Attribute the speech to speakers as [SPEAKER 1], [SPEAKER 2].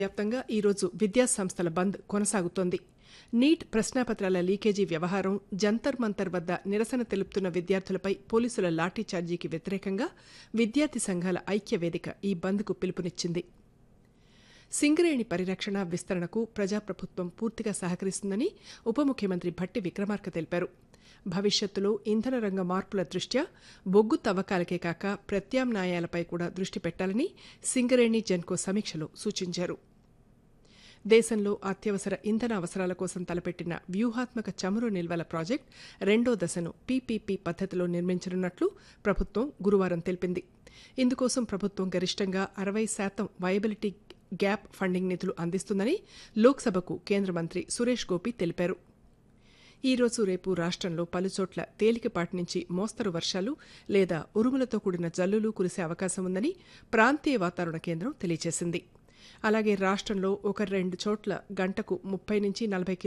[SPEAKER 1] వ్యాప్తంగా ఈరోజు విద్యా సంస్థల బంద్ కొనసాగుతోంది నీట్ ప్రశ్నాపత్రాల లీకేజీ వ్యవహారం జంతర్ మంతర్ వద్ద నిరసన తెలుపుతున్న విద్యార్థులపై పోలీసుల లాఠీచార్జీకి వ్యతిరేకంగా విద్యార్థి సంఘాల ఐక్య వేదిక ఈ బంద్కు పిలుపునిచ్చింది సింగరేణి పరిరక్షణ విస్తరణకు ప్రజాప్రభుత్వం పూర్తిగా సహకరిస్తుందని ఉప ముఖ్యమంత్రి భట్టి విక్రమార్క తెలిపారు భవిష్యత్తులో ఇంధన రంగ మార్పుల దృష్ట్యా బొగ్గు తవ్వకాలకే కాక ప్రత్యామ్నాయాలపై కూడా దృష్టి పెట్టాలని సింగరేణి జెన్కో సమీక్షలో సూచించారు దేశంలో అత్యవసర ఇంధన అవసరాల కోసం తలపెట్టిన వ్యూహాత్మక చమురు నిల్వల ప్రాజెక్ట్ రెండో దశను పీపీపీ పద్దతిలో నిర్మించనున్నట్లు ప్రభుత్వం గురువారం తెలిపింది ఇందుకోసం ప్రభుత్వం గరిష్టంగా అరవై శాతం వయబిలిటీ గ్యాప్ ఫండింగ్ నిధులు అందిస్తుందని లోక్సభకు కేంద్ర మంత్రి సురేష్ గోపి తెలిపారు ఈ రోజు రేపు రాష్ట్రంలో పలుచోట్ల తేలికపాటి నుంచి మోస్తరు వర్షాలు లేదా ఉరుములతో కూడిన జల్లులు కురిసే అవకాశం ఉందని ప్రాంతీయ వాతావరణ కేంద్రం తెలియజేసింది అలాగే రాష్ట్రంలో ఒక రెండు చోట్ల గంటకు ముప్పై నుంచి నలభై